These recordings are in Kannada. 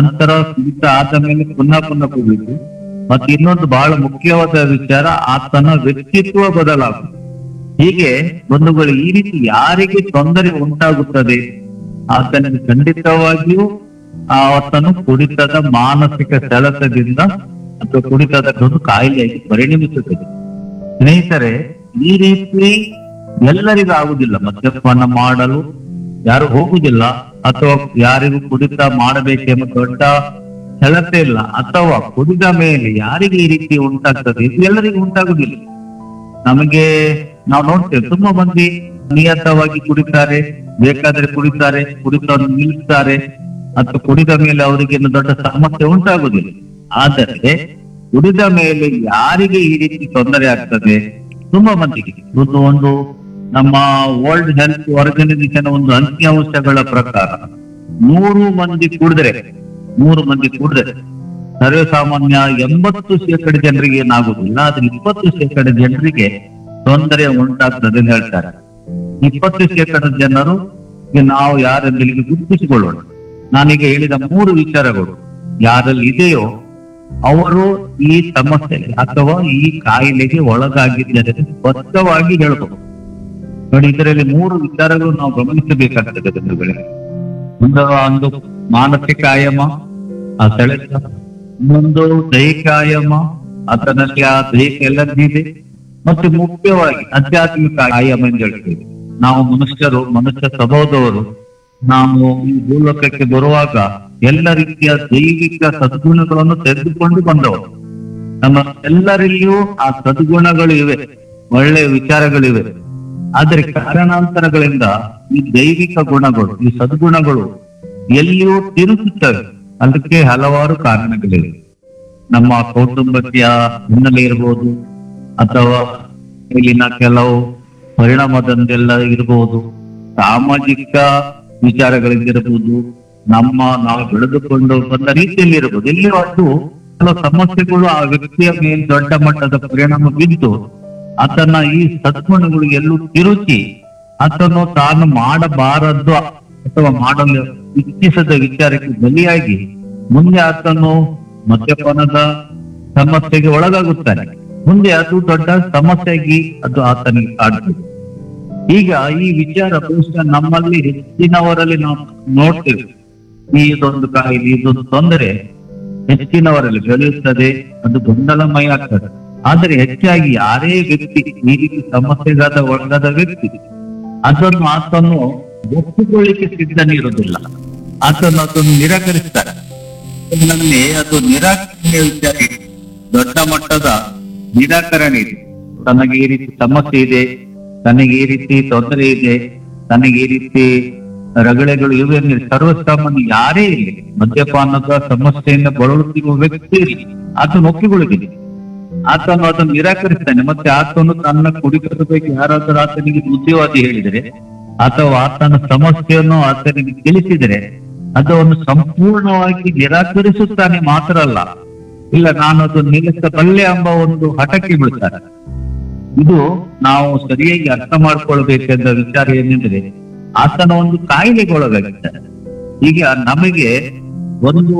ನಂತರ ಕುಡಿತ ಆದ ಮೇಲೆ ಪುನಃ ಪುನಃ ಕುಡಿದು ಮತ್ತೆ ಇನ್ನೊಂದು ಬಹಳ ಮುಖ್ಯವಾದ ವಿಚಾರ ಆತನ ವ್ಯಕ್ತಿತ್ವ ಬದಲಾಗುವುದು ಹೀಗೆ ಬಂಧುಗಳು ಈ ರೀತಿ ಯಾರಿಗೆ ತೊಂದರೆ ಉಂಟಾಗುತ್ತದೆ ಆತನಿಗೆ ಖಂಡಿತವಾಗಿಯೂ ಆತನು ಕುಡಿತದ ಮಾನಸಿಕ ಸೆಳೆತದಿಂದ ಅಥವಾ ಕುಡಿತದ ಒಂದು ಕಾಯಿಲೆಯಾಗಿ ಪರಿಣಮಿಸುತ್ತದೆ ಸ್ನೇಹಿತರೆ ಈ ರೀತಿ ಎಲ್ಲರಿಗೂ ಆಗುದಿಲ್ಲ ಮದ್ಯಪಾನ ಮಾಡಲು ಯಾರು ಹೋಗುದಿಲ್ಲ ಅಥವಾ ಯಾರಿಗೂ ಕುಡಿತ ಮಾಡಬೇಕೆಂಬ ದೊಡ್ಡ ಸೆಳೆತ ಇಲ್ಲ ಅಥವಾ ಕುಡಿದ ಮೇಲೆ ಯಾರಿಗೆ ಈ ರೀತಿ ಉಂಟಾಗ್ತದೆ ಇದು ಎಲ್ಲರಿಗೂ ಉಂಟಾಗುದಿಲ್ಲ ನಮಗೆ ನಾವು ನೋಡ್ತೇವೆ ತುಂಬಾ ಮಂದಿ ನಿಯತವಾಗಿ ಕುಡಿತಾರೆ ಬೇಕಾದ್ರೆ ಕುಡಿತಾರೆ ಕುಡಿತವನ್ನು ನಿಲ್ಲಿಸ್ತಾರೆ ಅಥವಾ ಕುಡಿದ ಮೇಲೆ ಅವರಿಗೆ ಏನು ದೊಡ್ಡ ಸಮಸ್ಯೆ ಉಂಟಾಗುದಿಲ್ಲ ಆದರೆ ಕುಡಿದ ಮೇಲೆ ಯಾರಿಗೆ ಈ ರೀತಿ ತೊಂದರೆ ಆಗ್ತದೆ ತುಂಬಾ ಮಂದಿಗೆ ಒಂದು ಒಂದು ನಮ್ಮ ವರ್ಲ್ಡ್ ಹೆಲ್ತ್ ಆರ್ಗನೈಸೇಷನ್ ಒಂದು ಅಂಕಿಅಂಶಗಳ ಪ್ರಕಾರ ನೂರು ಮಂದಿ ಕುಡಿದ್ರೆ ನೂರು ಮಂದಿ ಕುಡಿದ್ರೆ ಸರ್ವೇ ಸಾಮಾನ್ಯ ಎಂಬತ್ತು ಶೇಕಡ ಜನರಿಗೆ ಏನಾಗುದಿಲ್ಲ ಆದ್ರೆ ಇಪ್ಪತ್ತು ಶೇಕಡ ಜನರಿಗೆ ತೊಂದರೆ ಉಂಟಾಗ್ತದೆ ಅಂತ ಹೇಳ್ತಾರೆ ಇಪ್ಪತ್ತು ಶೇಕಡ ಜನರು ಗೆ ನಾವು ಯಾರೆಂದು ಇಲ್ಲಿ ಗುರುತಿಸಿಕೊಳ್ಳೋಣ ನಾನೀಗ ಹೇಳಿದ ಮೂರು ವಿಚಾರಗಳು ಯಾರಲ್ಲಿ ಇದೆಯೋ ಅವರು ಈ ಸಮಸ್ಯೆಗೆ ಅಥವಾ ಈ ಕಾಯಿಲೆಗೆ ಒಳಗಾಗಿದ್ದಾರೆ ಅಂತ ಸ್ಪಷ್ಟವಾಗಿ ಹೇಳ್ಬೋದು ನೋಡಿ ಇದರಲ್ಲಿ ಮೂರು ವಿಚಾರಗಳು ನಾವು ಗಮನಿಸಬೇಕಾಗ್ತದೆ ಬಂಧುಗಳೇ ಒಂದು ಒಂದು ಮಾನಸಿಕ ಆಯಾಮ ಆ ಸೆಳೆತ ಇನ್ನೊಂದು ದೈಹಿಕ ಆಯಾಮ ಆತನಲ್ಲಿ ಆ ದೈಹಿಕ ಎಲರ್ಜಿ ಇದೆ ಮತ್ತು ಮುಖ್ಯವಾಗಿ ಆಧ್ಯಾತ್ಮಿಕ ಆಯಾಮ ಎಂದು ಹೇಳ್ತೇವೆ ನಾವು ಮನುಷ್ಯರು ಮನುಷ್ಯ ಸ್ವಭಾವದವರು ನಾವು ಈ ಭೂಲೋಕಕ್ಕೆ ಬರುವಾಗ ಎಲ್ಲ ರೀತಿಯ ದೈವಿಕ ಸದ್ಗುಣಗಳನ್ನು ತೆಗೆದುಕೊಂಡು ಬಂದವರು ನಮ್ಮ ಎಲ್ಲರಲ್ಲಿಯೂ ಆ ಸದ್ಗುಣಗಳು ಇವೆ ಒಳ್ಳೆಯ ವಿಚಾರಗಳಿವೆ ಆದರೆ ಕಾರಣಾಂತರಗಳಿಂದ ಈ ದೈವಿಕ ಗುಣಗಳು ಈ ಸದ್ಗುಣಗಳು ಎಲ್ಲಿಯೂ ತಿರುಗುತ್ತವೆ ಅದಕ್ಕೆ ಹಲವಾರು ಕಾರಣಗಳಿವೆ ನಮ್ಮ ಕೌಟುಂಬಕ್ಕಿಯ ಹಿನ್ನೆಲೆ ಇರಬಹುದು ಅಥವಾ ಇಲ್ಲಿನ ಕೆಲವು ಪರಿಣಾಮದಿಂದೆಲ್ಲ ಇರಬಹುದು ಸಾಮಾಜಿಕ ವಿಚಾರಗಳಿಂದಿರಬಹುದು ನಮ್ಮ ನಾವು ಬೆಳೆದುಕೊಂಡು ಬಂದ ರೀತಿಯಲ್ಲಿ ಇರಬಹುದು ಇಲ್ಲಿ ಅದು ಕೆಲವು ಸಮಸ್ಯೆಗಳು ಆ ವ್ಯಕ್ತಿಯ ಮೇಲೆ ದೊಡ್ಡ ಮಟ್ಟದ ಪರಿಣಾಮ ಬಿದ್ದು ಆತನ ಈ ಸದ್ಗುಣಗಳು ಎಲ್ಲೂ ತಿರುಚಿ ಆತನು ತಾನು ಮಾಡಬಾರದು ಅಥವಾ ಮಾಡಲು ಇಚ್ಛಿಸದ ವಿಚಾರಕ್ಕೆ ಬಲಿಯಾಗಿ ಮುಂದೆ ಆತನು ಮದ್ಯಪಾನದ ಸಮಸ್ಯೆಗೆ ಒಳಗಾಗುತ್ತಾನೆ ಮುಂದೆ ಅದು ದೊಡ್ಡ ಸಮಸ್ಯೆಯಾಗಿ ಅದು ಆತನಿಗೆ ಕಾಡ್ತದೆ ಈಗ ಈ ವಿಚಾರ ಬಹುಶಃ ನಮ್ಮಲ್ಲಿ ಹೆಚ್ಚಿನವರಲ್ಲಿ ನಾವು ನೋಡ್ತೇವೆ ಈ ಇದೊಂದು ಕಾಯಿಲೆ ಇದೊಂದು ತೊಂದರೆ ಹೆಚ್ಚಿನವರಲ್ಲಿ ಬೆಳೆಯುತ್ತದೆ ಅದು ಗೊಂದಲಮಯ ಆಗ್ತದೆ ಆದರೆ ಹೆಚ್ಚಾಗಿ ಯಾರೇ ವ್ಯಕ್ತಿ ಈ ರೀತಿ ಸಮಸ್ಯೆಗಾದ ಒಳಗಾದ ವ್ಯಕ್ತಿ ಅದನ್ನು ಆತನು ಒಪ್ಪಿಕೊಳ್ಳಿಕ್ಕೆ ಸಿದ್ಧನಿರುವುದಿಲ್ಲ ಆತನು ಅದನ್ನು ನಿರಾಕರಿಸ್ತಾರೆ ನನ್ನಲ್ಲಿ ಅದು ನಿರಾಕರಣೆ ವಿಚಾರ ಇದೆ. ದೊಡ್ಡ ಮಟ್ಟದ ನಿರಾಕರಣೆ ಇದೆ ತನಗೆ ಈ ರೀತಿ ಸಮಸ್ಯೆ ಇದೆ ತನಗೆ ಈ ರೀತಿ ತೊಂದರೆ ಇದೆ ತನಗೆ ಈ ರೀತಿ ರಗಳೆಗಳು ಇವೆ ಅಂದ್ರೆ ಸರ್ವಸಾಮಾನ್ಯ ಯಾರೇ ಇರಲಿ ಮದ್ಯಪಾನದ ಸಮಸ್ಯೆಯಿಂದ ಬಳಲುತ್ತಿರುವ ವ್ಯಕ್ತಿ ಇರಲಿ ಆತನು ಒಪ್ಪಿಕೊಳ್ಳುವುದಿಲ್ಲ ಆತನು ಅದನ್ನು ನಿರಾಕರಿಸ್ತಾನೆ ಮತ್ತೆ ಆತನು ತನ್ನ ಕುಡಿತದ ಬಗ್ಗೆ ಯಾರಾದರೂ ಆತನಿಗೆ ಬುದ್ಧಿವಾದಿ ಹೇಳಿದರೆ ಅಥವಾ ಆತನ ಸಮಸ್ಯೆಯನ್ನು ಆತನಿಗೆ ತಿಳಿಸಿದರೆ ಅದನ್ನು ಸಂಪೂರ್ಣವಾಗಿ ನಿರಾಕರಿಸುತ್ತಾನೆ ಮಾತ್ರ ಅಲ್ಲ ಇಲ್ಲ ನಾನು ಅದನ್ನು ನಿಲ್ಲಿಸಬಲ್ಲೆ ಎಂಬ ಒಂದು ಹಠಕ್ಕೆ ಬೀಳ್ತಾರೆ ಇದು ನಾವು ಸರಿಯಾಗಿ ಅರ್ಥ ಮಾಡ್ಕೊಳ್ಬೇಕೆಂದ ವಿಚಾರ ಏನೆಂದ್ರೆ ಆತನ ಒಂದು ಕಾಯಿಲೆಗೆ ಒಳಗಾಗಿದ್ದಾರೆ ಈಗ ನಮಗೆ ಒಂದು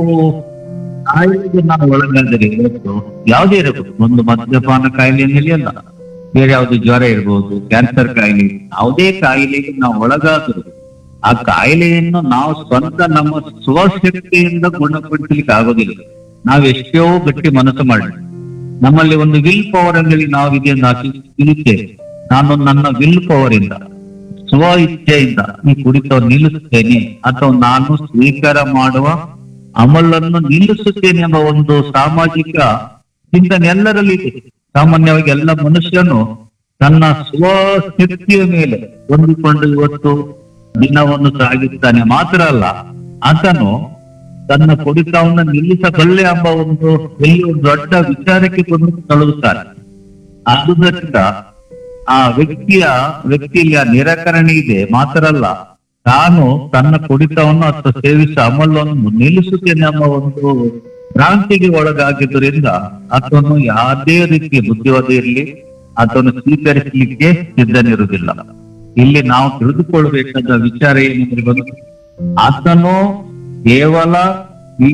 ಕಾಯಿಲೆಗೆ ನಾವು ಒಳಗಾದರೆ ಇವತ್ತು ಯಾವುದೇ ಇರಬಹುದು ಒಂದು ಮದ್ಯಪಾನ ಕಾಯಿಲೆಯಲ್ಲಿ ಅಲ್ಲ ಬೇರೆ ಯಾವ್ದು ಜ್ವರ ಇರಬಹುದು ಕ್ಯಾನ್ಸರ್ ಕಾಯಿಲೆ ಯಾವುದೇ ಕಾಯಿಲೆಗೆ ನಾವು ಒಳಗಾದರೂ ಆ ಕಾಯಿಲೆಯನ್ನು ನಾವು ಸ್ವಂತ ನಮ್ಮ ಸ್ವಶಕ್ತಿಯಿಂದ ಗುಣಪಡಿಸಲಿಕ್ಕೆ ಆಗೋದಿಲ್ಲ ನಾವು ಎಷ್ಟೋ ಗಟ್ಟಿ ಮನಸ್ಸು ಮಾಡಿ ನಮ್ಮಲ್ಲಿ ಒಂದು ವಿಲ್ ಪವರ್ ಅಂಗಡಿ ನಾವು ಇದೆಯನ್ನು ಆಶಿ ತಿಳಿತೇವೆ ನಾನು ನನ್ನ ವಿಲ್ ಪವರ್ ಇಂದ ಸ್ವ ಇಚ್ಛೆಯಿಂದ ಈ ಕುಡಿತವನ್ನು ನಿಲ್ಲಿಸುತ್ತೇನೆ ಅಥವಾ ನಾನು ಸ್ವೀಕಾರ ಮಾಡುವ ಅಮಲನ್ನು ನಿಲ್ಲಿಸುತ್ತೇನೆ ಎಂಬ ಒಂದು ಸಾಮಾಜಿಕ ಚಿಂತನೆ ಎಲ್ಲರಲ್ಲಿ ಇದೆ ಸಾಮಾನ್ಯವಾಗಿ ಎಲ್ಲ ಮನುಷ್ಯನು ತನ್ನ ಸ್ವಶಕ್ತಿಯ ಮೇಲೆ ಹೊಂದಿಕೊಂಡು ಇವತ್ತು ದಿನವನ್ನು ಸಾಗಿಸ್ತಾನೆ ಮಾತ್ರ ಅಲ್ಲ ಆತನು ತನ್ನ ಕುಡಿತವನ್ನು ನಿಲ್ಲಿಸಬಲ್ಲೆ ಎಂಬ ಒಂದು ಎಲ್ಲಿ ಒಂದು ದೊಡ್ಡ ವಿಚಾರಕ್ಕೆ ಕೊಂಡು ತಳುತ್ತಾರೆ ಆದುದರಿಂದ ಆ ವ್ಯಕ್ತಿಯ ವ್ಯಕ್ತಿಯಲ್ಲಿ ಆ ನಿರಾಕರಣೆ ಇದೆ ಮಾತ್ರ ಅಲ್ಲ ತಾನು ತನ್ನ ಕುಡಿತವನ್ನು ಅಥವಾ ಸೇವಿಸ ಅಮಲವನ್ನು ನಿಲ್ಲಿಸುತ್ತೇನೆ ಎಂಬ ಒಂದು ಭ್ರಾಂತಿಗೆ ಒಳಗಾಗಿದ್ದರಿಂದ ಆತನು ಯಾವುದೇ ರೀತಿಯ ಬುದ್ಧಿವಾದ ಇರಲಿ ಆತನು ಸ್ವೀಕರಿಸಲಿಕ್ಕೆ ಸಿದ್ಧನಿರುವುದಿಲ್ಲ ಇಲ್ಲಿ ನಾವು ತಿಳಿದುಕೊಳ್ಳಬೇಕಾದ ವಿಚಾರ ಏನೆಂದ್ರೆ ಬಂದು ಆತನು ಕೇವಲ